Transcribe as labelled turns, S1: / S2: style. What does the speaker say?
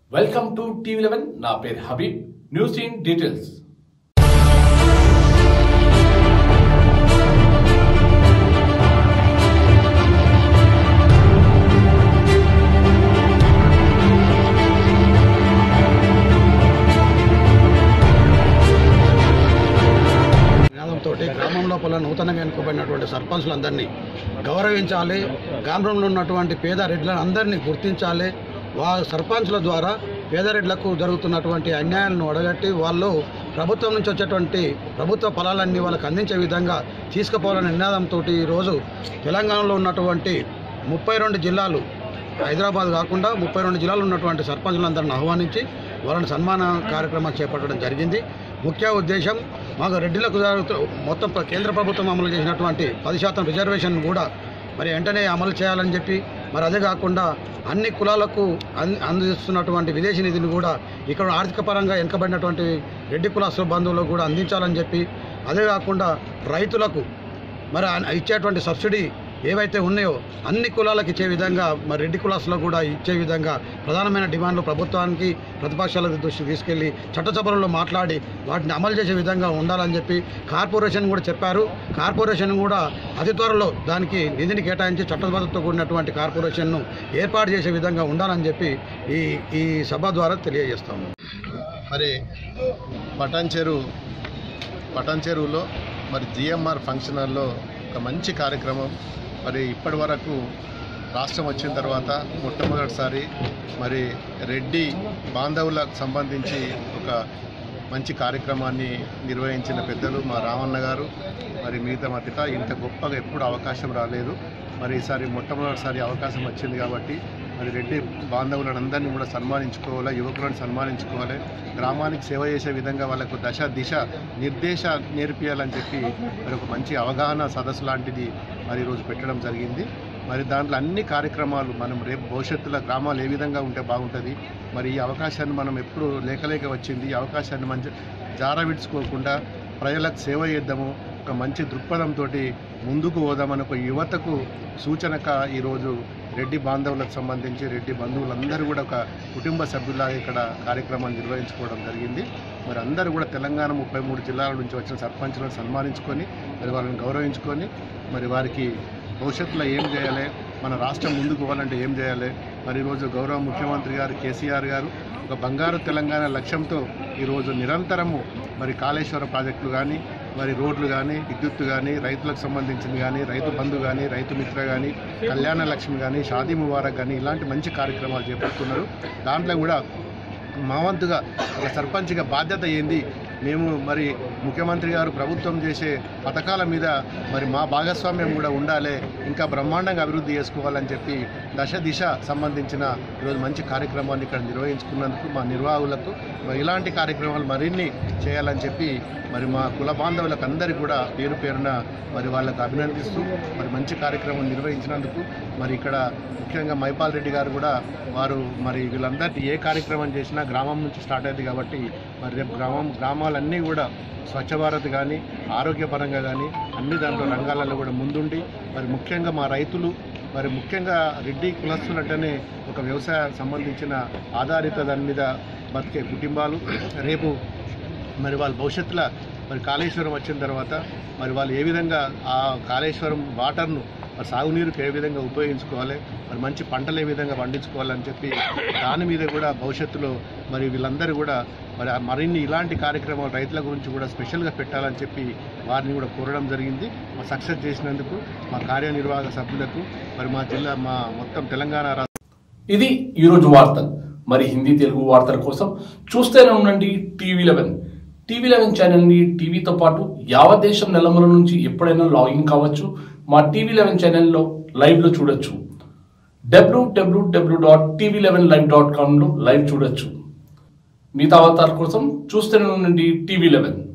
S1: welcome to TV eleven నా పేరు Habib news in details
S2: నినాదంతో గ్రామం లోపల నూతనంగా ఎన్నుకోబడినటువంటి సర్పంచ్లందరినీ గౌరవించాలి గ్రామంలో ఉన్నటువంటి పేద రెడ్లను అందరినీ గుర్తించాలి వా సర్పంచ్ల ద్వారా పేదరెడ్లకు జరుగుతున్నటువంటి అన్యాయాలను ఒడగట్టి వాళ్ళు ప్రభుత్వం నుంచి వచ్చేటువంటి ప్రభుత్వ ఫలాలన్నీ వాళ్ళకి అందించే విధంగా తీసుకుపోవాలనే నినాదంతో ఈరోజు తెలంగాణలో ఉన్నటువంటి ముప్పై రెండు జిల్లాలు హైదరాబాద్ కాకుండా ముప్పై రెండు జిల్లాలు ఉన్నటువంటి సర్పంచులందరిని ఆహ్వానించి వాళ్ళని సన్మాన కార్యక్రమం చేపట్టడం జరిగింది ముఖ్య ఉద్దేశం మాకు రెడ్డిలకు జరుగుతూ మొత్తం ప్ర- కేంద్ర ప్రభుత్వం అమలు చేసినటువంటి పది శాతం రిజర్వేషన్ కూడా మరి వెంటనే అమలు చేయాలని చెప్పి మరి అదే కాకుండా అన్ని కులాలకు అన్ అందిస్తున్నటువంటి విదేశీ నిధిని కూడా ఇక్కడ ఆర్థిక పరంగా వెనుకబడినటువంటి రెడ్డి కులస్తుల బంధువులకు కూడా అందించాలని చెప్పి అదే కాకుండా రైతులకు మరి ఆ- ఇచ్చేటువంటి సబ్సిడీ ఏవైతే ఉన్నాయో అన్ని కులాలకు ఇచ్చే విధంగా మరి రెడ్డి కులాసులకు కూడా ఇచ్చే విధంగా ప్రధానమైన డిమాండ్లు ప్రభుత్వానికి ప్రతిపక్షాల దృష్టి తీసుకెళ్లి చట్టసభలలో మాట్లాడి వాటిని అమలు చేసే విధంగా ఉండాలని చెప్పి కార్పొరేషన్ కూడా చెప్పారు కార్పొరేషన్ కూడా అతి త్వరలో దానికి నిధిని కేటాయించి చట్టబద్ధతతో కూడినటువంటి కార్పొరేషన్ను ఏర్పాటు చేసే విధంగా ఉండాలని చెప్పి ఈ ఈ సభ ద్వారా తెలియజేస్తాము
S3: మరి పటాన్ చెరువు పటాన్ చెరువులో మరి జిఎంఆర్ ఫంక్షన్ హాల్లో ఒక మంచి కార్యక్రమం మరి ఇప్పటి వరకు రాష్ట్రం వచ్చిన తర్వాత మొట్టమొదటిసారి మరి రెడ్డి బాంధవులకు సంబంధించి ఒక మంచి కార్యక్రమాన్ని నిర్వహించిన పెద్దలు మా రామన్న గారు మరి మిగతా మధ్యట ఇంత గొప్పగా ఎప్పుడు అవకాశం రాలేదు మరి ఈసారి మొట్టమొదటిసారి అవకాశం వచ్చింది కాబట్టి మరి రెడ్డి బాంధవులను అందరినీ కూడా సన్మానించుకోవాలి యువకులను సన్మానించుకోవాలి గ్రామానికి సేవ చేసే విధంగా వాళ్ళకు దశ దిశ నిర్దేశ నేర్పియాలని చెప్పి మరి ఒక మంచి అవగాహన సదస్సు లాంటిది మరి ఈరోజు పెట్టడం జరిగింది మరి దాంట్లో అన్ని కార్యక్రమాలు మనం రేపు భవిష్యత్తులో గ్రామాలు ఏ విధంగా ఉంటే బాగుంటుంది మరి ఈ అవకాశాన్ని మనం ఎప్పుడు లేకలేక వచ్చింది ఈ అవకాశాన్ని మంచి జార విడుచుకోకుండా ప్రజలకు సేవ చేద్దాము ఒక మంచి దృక్పథంతో ముందుకు పోదామని ఒక యువతకు సూచనక ఈరోజు రెడ్డి బాంధవులకు సంబంధించి రెడ్డి బంధువులందరూ కూడా ఒక కుటుంబ సభ్యులాగా ఇక్కడ కార్యక్రమాన్ని నిర్వహించుకోవడం జరిగింది మరి అందరూ కూడా తెలంగాణ ముప్పై మూడు జిల్లాల నుంచి వచ్చిన సర్పంచులను సన్మానించుకొని మరి వాళ్ళని గౌరవించుకొని మరి వారికి భవిష్యత్తులో ఏం చేయాలి మన రాష్ట్రం ముందుకు పోవాలంటే ఏం చేయాలి మరి ఈరోజు గౌరవ ముఖ్యమంత్రి గారు కేసీఆర్ గారు ఒక బంగారు తెలంగాణ లక్ష్యంతో ఈరోజు నిరంతరము మరి కాళేశ్వర ప్రాజెక్టులు కానీ మరి రోడ్లు కానీ విద్యుత్తు కానీ రైతులకు సంబంధించింది కానీ రైతు బంధు కానీ రైతు మిత్ర కానీ కళ్యాణ లక్ష్మి కానీ షాదీ ముబారక్ కానీ ఇలాంటి మంచి కార్యక్రమాలు చేపడుతున్నారు దాంట్లో కూడా మా వంతుగా ఒక సర్పంచ్గా బాధ్యత ఏంది మేము మరి ముఖ్యమంత్రి గారు ప్రభుత్వం చేసే పథకాల మీద మరి మా భాగస్వామ్యం కూడా ఉండాలి ఇంకా బ్రహ్మాండంగా అభివృద్ధి చేసుకోవాలని చెప్పి దశ దిశ సంబంధించిన ఈరోజు మంచి కార్యక్రమాన్ని ఇక్కడ నిర్వహించుకున్నందుకు మా నిర్వాహకులకు మరి ఇలాంటి కార్యక్రమాలు మరిన్ని చేయాలని చెప్పి మరి మా కుల బాంధవులకు అందరికీ కూడా పేరు పేరున మరి వాళ్ళకు అభినందిస్తూ మరి మంచి కార్యక్రమం నిర్వహించినందుకు మరి ఇక్కడ ముఖ్యంగా మైపాల్ రెడ్డి గారు కూడా వారు మరి వీళ్ళందరినీ ఏ కార్యక్రమం చేసినా గ్రామం నుంచి స్టార్ట్ అయింది కాబట్టి మరి రేపు గ్రామం గ్రామాలన్నీ కూడా స్వచ్ఛ భారత్ కానీ ఆరోగ్యపరంగా కానీ అన్ని దాంట్లో రంగాలలో కూడా ముందుండి మరి ముఖ్యంగా మా రైతులు మరి ముఖ్యంగా రెడ్డి కులస్తులు అంటేనే ఒక వ్యవసాయ సంబంధించిన ఆధారిత దాని మీద బతికే కుటుంబాలు రేపు మరి వాళ్ళ భవిష్యత్తులో మరి కాళేశ్వరం వచ్చిన తర్వాత మరి వాళ్ళు ఏ విధంగా ఆ కాళేశ్వరం వాటర్ను మరి సాగునీరుకు ఏ విధంగా ఉపయోగించుకోవాలి మరి మంచి పంటలు ఏ విధంగా పండించుకోవాలని చెప్పి దాని మీద కూడా భవిష్యత్తులో మరి వీళ్ళందరూ కూడా మరి ఆ మరిన్ని ఇలాంటి కార్యక్రమాలు రైతుల గురించి కూడా స్పెషల్గా పెట్టాలని చెప్పి వారిని కూడా కోరడం జరిగింది మా సక్సెస్ చేసినందుకు మా కార్యనిర్వాహక సభ్యులకు మరి మా జిల్లా మా మొత్తం తెలంగాణ రాష్ట్ర
S1: ఇది ఈరోజు వార్తలు మరి హిందీ తెలుగు వార్తల కోసం చూస్తూనే ఉండండి టీవీ లెవెన్ టీవీ లెవెన్ ఛానల్ని టీవీతో పాటు యావత్ దేశం నెలమూల నుంచి ఎప్పుడైనా లాగిన్ కావచ్చు మా టీవీ లెవెన్ ఛానల్లో లైవ్లో చూడొచ్చు W W W dot TV eleven live dot కామ్లో లైవ్ చూడొచ్చు మిగతా వార్తల కోసం చూస్తూనే ఉండండి టీవీ లెవెన్